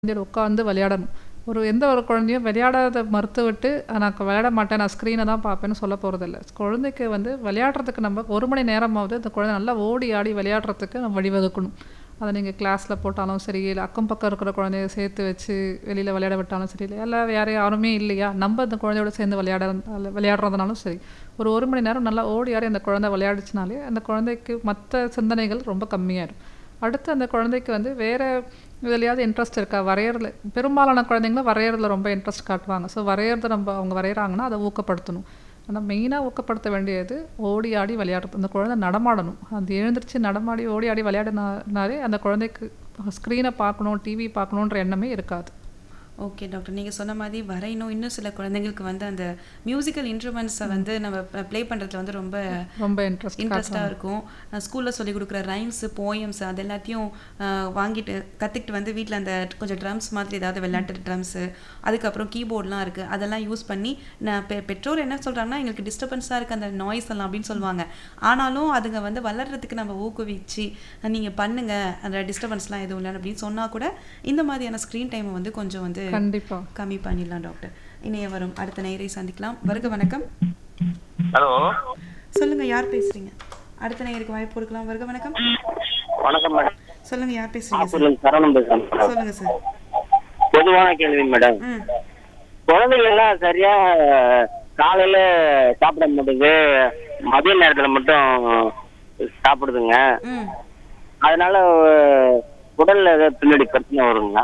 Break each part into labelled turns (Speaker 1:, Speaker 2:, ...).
Speaker 1: குழந்தையோட உட்காந்து விளையாடணும் ஒரு எந்த ஒரு குழந்தையும் விளையாடாத மறுத்து விட்டு நான் விளையாட மாட்டேன் நான் ஸ்க்ரீனை தான் பார்ப்பேன்னு சொல்ல போகிறதில்ல குழந்தைக்கு வந்து விளையாடுறதுக்கு நம்ம ஒரு மணி நேரமாவது அந்த குழந்தை நல்லா ஓடி ஆடி விளையாடுறதுக்கு நம்ம வழிவகுக்கணும் அதை நீங்கள் கிளாஸில் போட்டாலும் சரி இல்லை அக்கம் பக்கம் இருக்கிற குழந்தைய சேர்த்து வச்சு வெளியில் விளையாட விட்டாலும் சரி இல்லை இல்லை வேறு யாருமே இல்லையா நம்ம அந்த குழந்தையோட சேர்ந்து விளையாட விளையாடுறதுனாலும் சரி ஒரு ஒரு மணி நேரம் நல்லா ஓடி ஆடி அந்த குழந்தை விளையாடுச்சுனாலே அந்த குழந்தைக்கு மற்ற சிந்தனைகள் ரொம்ப கம்மியாயிடும் அடுத்து அந்த குழந்தைக்கு வந்து வேறு இதுலையாவது இன்ட்ரெஸ்ட் இருக்கா வரையறதுல பெரும்பாலான குழந்தைங்களும் வரையறதுல ரொம்ப இன்ட்ரெஸ்ட் காட்டுவாங்க ஸோ வரையறது நம்ம அவங்க வரைகிறாங்கன்னா அதை ஊக்கப்படுத்தணும் ஆனால் மெயினாக ஊக்கப்படுத்த வேண்டியது ஓடி ஆடி விளையாடுறது அந்த குழந்தை நடமாடணும் அது எழுந்திரிச்சு நடமாடி ஓடி ஆடி விளையாடினாலே அந்த குழந்தைக்கு ஸ்க்ரீனை பார்க்கணும் டிவி பார்க்கணுன்ற எண்ணமே இருக்காது
Speaker 2: ஓகே டாக்டர் நீங்கள் சொன்ன மாதிரி வரையணும் இன்னும் சில குழந்தைங்களுக்கு வந்து அந்த மியூசிக்கல் இன்ஸ்ட்ருமெண்ட்ஸை வந்து நம்ம ப்ளே பண்ணுறதுல வந்து ரொம்ப
Speaker 1: ரொம்ப இன்ட்ரெஸ்ட்
Speaker 2: இன்ட்ரெஸ்டாக இருக்கும் ஸ்கூலில் சொல்லி கொடுக்குற ரைம்ஸு போயம்ஸ் அது எல்லாத்தையும் அஹ், வாங்கிட்டு கற்றுக்கிட்டு வந்து வீட்டில் அந்த கொஞ்சம் ட்ரம்ஸ் மாதிரி ஏதாவது விளையாட்டு ட்ரம்ஸு அதுக்கப்புறம் கீபோர்ட்லாம் இருக்குது அதெல்லாம் யூஸ் பண்ணி நான் பெ பெற்றோர் என்ன சொல்கிறாங்கன்னா எங்களுக்கு டிஸ்டர்பன்ஸாக இருக்குது அந்த நாய்ஸ் எல்லாம் அப்படின்னு சொல்லுவாங்க ஆனாலும் அதுங்க வந்து வளர்கிறதுக்கு நம்ம ஊக்குவிச்சு நீங்கள் பண்ணுங்க அந்த டிஸ்டர்பன்ஸ்லாம் எதுவும் இல்லை அப்படின்னு சொன்னால் கூட இந்த மாதிரியான ஸ்க்ரீன் டைமை வந்து கொஞ்சம் வந்து
Speaker 1: கண்டிப்பாக
Speaker 2: கம்மி பண்ணிடலாம் டாக்டர் இணைய வரும் அடுத்த நேரை சந்திக்கலாம் வருக வணக்கம்
Speaker 3: ஹலோ
Speaker 2: சொல்லுங்க யார் பேசுறீங்க அடுத்த நேயருக்கு வாய்ப்பு கொடுக்கலாம் வருக வணக்கம்
Speaker 3: வணக்கம் மேடம்
Speaker 2: சொல்லுங்க யார் பேசுறீங்க சார்
Speaker 3: ஆப்பூர்ல சரவணம் பேசுறேன் மேடம்
Speaker 2: சொல்லுங்க சார்
Speaker 3: பொதுவான கேள்வி மேடம்
Speaker 2: ம்
Speaker 3: குழந்தைங்க எல்லாம் சரியா காலையில சாப்பிட மாட்டேங்குது மதிய நேரத்துல மட்டும் சாப்பிடுதுங்க
Speaker 2: ம்
Speaker 3: அதனால உடல்ல ஏதாவது பின்னாடி பிரச்சனை வருங்களா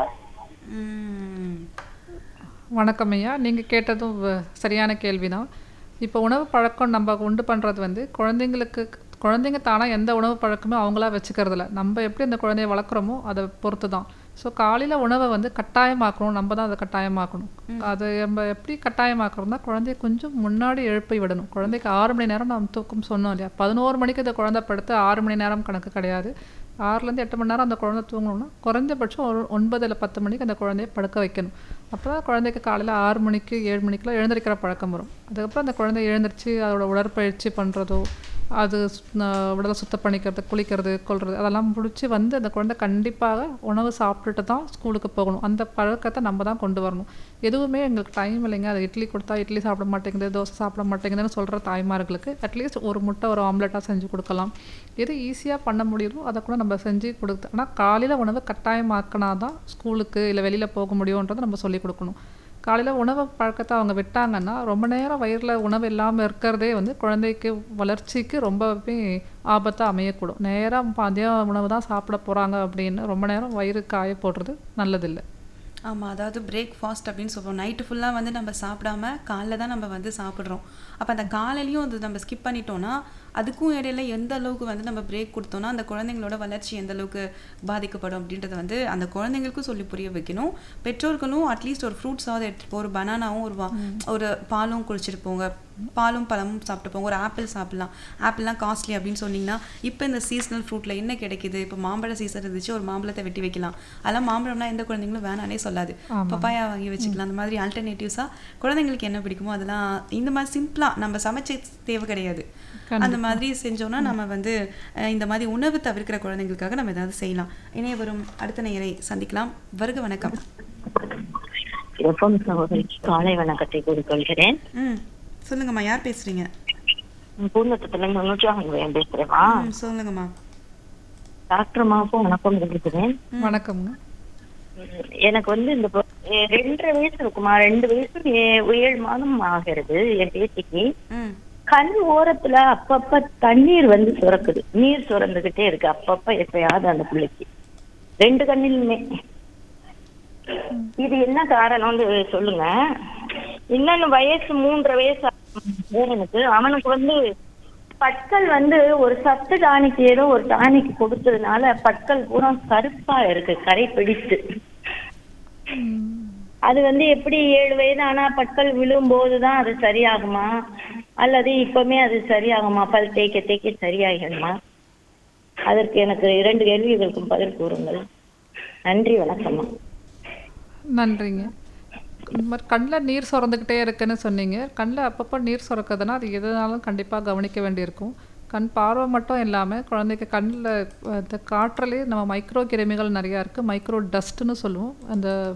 Speaker 2: ம்
Speaker 1: வணக்கம் ஐயா நீங்கள் கேட்டதும் வ- சரியான கேள்வி தான் இப்போ உணவு பழக்கம் நம்ம உண்டு பண்ணுறது வந்து குழந்தைங்களுக்கு குழந்தைங்க தானாக எந்த உணவு பழக்கமே அவங்களா வச்சுக்கிறதில்ல நம்ம எப்படி அந்த குழந்தைய வளர்க்குறோமோ அதை பொறுத்து தான் ஸோ காலையில் உணவை வந்து கட்டாயமாக்கணும் நம்ம தான் அதை கட்டாயமாக்கணும் அது நம்ம எப்படி கட்டாயமாக்கணும்னா குழந்தைய கொஞ்சம் முன்னாடி எழுப்பி விடணும் குழந்தைக்கு ஆறு மணி நேரம் நம்ம தூக்கம் சொன்னோம் இல்லையா பதினோரு மணிக்கு இந்த குழந்தை படுத்து ஆறு மணி நேரம் கணக்கு கிடையாது ஆறுலேருந்து எட்டு மணி நேரம் அந்த குழந்தை தூங்கணும்னா குறைஞ்சபட்சம் ஒரு ஒன்பது இல்லை பத்து மணிக்கு அந்த குழந்தைய படுக்க வைக்கணும் அப்போ தான் குழந்தைக்கு காலையில் ஆறு மணிக்கு ஏழு மணிக்கெலாம் எழுந்திருக்கிற பழக்கம் வரும் அதுக்கப்புறம் அந்த குழந்தை எழுந்திரிச்சு அதோட உடற்பயிற்சி பண்ணுறதோ அது சு- ந- உடலை சுத்தம் பண்ணிக்கிறது குளிக்கிறது கொள்வது அதெல்லாம் முடிச்சு வந்து அந்த குழந்தை கண்டிப்பாக உணவு சாப்பிட்டுட்டு தான் ஸ்கூலுக்கு போகணும் அந்த பழக்கத்தை நம்ம தான் கொண்டு வரணும் எதுவுமே எங்களுக்கு டைம் இல்லைங்க அது இட்லி கொடுத்தா இட்லி சாப்பிட மாட்டேங்குது தோசை சாப்பிட மாட்டேங்குதுன்னு சொல்கிற தாய்மார்களுக்கு அட்லீஸ்ட் ஒரு முட்டை ஒரு ஆம்லெட்டாக செஞ்சு கொடுக்கலாம் எது ஈஸியாக பண்ண முடியுதோ அதை கூட நம்ம செஞ்சு கொடுத்து ஆனால் காலையில் உணவு கட்டாயமாக்கினா தான் ஸ்கூலுக்கு இல்லை வெளியில் போக முடியுன்றதை நம்ம சொல்லிக் கொடுக்கணும் காலையில் உணவு பழக்கத்தை அவங்க விட்டாங்கன்னா ரொம்ப நேரம் வயிறில் உணவு இல்லாமல் இருக்கிறதே வந்து குழந்தைக்கு வளர்ச்சிக்கு ரொம்பவே ஆபத்தாக அமையக்கூடும் நேரம் மதிய உணவு தான் சாப்பிட போகிறாங்க அப்படின்னு ரொம்ப நேரம் வயிறு காய போடுறது நல்லதில்லை
Speaker 2: ஆமாம் அதாவது பிரேக்ஃபாஸ்ட் அப்படின்னு சொல்லுவோம் நைட்டு ஃபுல்லாக வந்து நம்ம சாப்பிடாம காலைல தான் நம்ம வந்து சாப்பிட்றோம் அப்போ அந்த காலையிலையும் அது நம்ம ஸ்கிப் பண்ணிட்டோம்னா அதுக்கும் இடையில எந்த அளவுக்கு வந்து நம்ம பிரேக் கொடுத்தோம்னா அந்த குழந்தைங்களோட வளர்ச்சி எந்த அளவுக்கு பாதிக்கப்படும் அப்படின்றத வந்து அந்த குழந்தைங்களுக்கும் சொல்லி புரிய வைக்கணும் பெற்றோர்களும் அட்லீஸ்ட் ஒரு ஃப்ரூட்ஸாவது எடுத்துட்டு போ ஒரு பனானாவும் ஒரு வா- ஒரு பாலும் குடிச்சிட்டு போங்க பாலும் பழமும் சாப்பிட்டு போங்க ஒரு ஆப்பிள் சாப்பிடலாம் ஆப்பிள்லாம் காஸ்ட்லி அப்படின்னு சொன்னீங்கன்னா இப்போ இந்த சீசனல் ஃப்ரூட்டில் என்ன கிடைக்குது இப்போ மாம்பழ சீசன் இருந்துச்சு ஒரு மாம்பழத்தை வெட்டி வைக்கலாம் அதெல்லாம் மாம்பழம்னா எந்த குழந்தைங்களும் வேணானே சொல்லாது பப்பாயா வாங்கி வச்சுக்கலாம் அந்த மாதிரி ஆல்டர்னேட்டிவ்ஸாக குழந்தைங்களுக்கு என்ன பிடிக்குமோ அதெல்லாம் இந்த மாதிரி சிம்பிளாக நம்ம சமைச்ச தேவை கிடையாது அந்த மாதிரி செஞ்சோம்னா நம்ம வந்து அஹ், இந்த மாதிரி உணவு தவிர்க்கிற குழந்தைங்களுக்காக நம்ம ஏதாவது செய்யலாம் இணைய வரும் அடுத்த நேயரை சந்திக்கலாம் வருக வணக்கம்
Speaker 4: எஃப்எம் சகோதரிக்கு காலை வணக்கத்தை கூறிக்கொள்கிறேன்
Speaker 2: ம் சொல்லுங்கம்மா யார் பேசுறீங்க
Speaker 4: பூந்தோட்டத்துல இருந்து நூற்றாங்க பேசுறேமா
Speaker 2: ம் சொல்லுங்கம்மா
Speaker 4: டாக்டர்மாவுக்கும் வணக்கம் இருக்கிறேன்
Speaker 1: வணக்கம்ங்க
Speaker 4: எனக்கு வந்து இந்த பொ- எ- ரெண்டரை வயசு இருக்குமா ரெண்டு வயசு ஏ- ஏழு மாதம் ஆகிறது என் பேத்திக்கு
Speaker 2: ம்
Speaker 4: கண் ஓரத்துல அப்பப்ப தண்ணீர் வந்து சுரக்குது நீர் சுரந்துகிட்டே இருக்கு அப்பப்ப எப்பயாவது அந்த பிள்ளைக்கு ரெண்டு கண்ணிலுமே இது என்ன காரணம்னு சொல்லுங்க இன்னொன்னு வயசு மூன்றரை வயசு எனக்கு அவனுக்கு வந்து பற்கள் வந்து ஒரு சத்து டானிக்கு ஏதோ ஒரு டானிக்கு கொடுத்ததுனால பற்கள் பூரா கருப்பா இருக்கு கரை பிடித்து அது வந்து எப்படி ஏழு வயது ஆனா பற்கள் விழும்போது தான் அது சரியாகுமா அல்லது இப்பவுமே அது சரியாகுமா பல் தேய்க்க தேய்க்க சரியாகிடுமா அதற்கு எனக்கு இரண்டு கேள்விகளுக்கும் பதில் கூறுங்கள் நன்றி வணக்கம்மா
Speaker 1: நன்றிங்க இந்த மாதிரி கண்ணில் நீர் சுரந்துக்கிட்டே இருக்குன்னு சொன்னீங்க கண்ணில் அப்பப்போ நீர் சுரக்குதுன்னா அது எதுனாலும் கண்டிப்பாக கவனிக்க வேண்டியிருக்கும் கண் பார்வை மட்டும் இல்லாமல் குழந்தைக்கு கண்ணில் இந்த காற்றுலேயே நம்ம மைக்ரோ கிருமிகள் நிறையா இருக்குது மைக்ரோ டஸ்ட்டுன்னு சொல்லுவோம் அந்த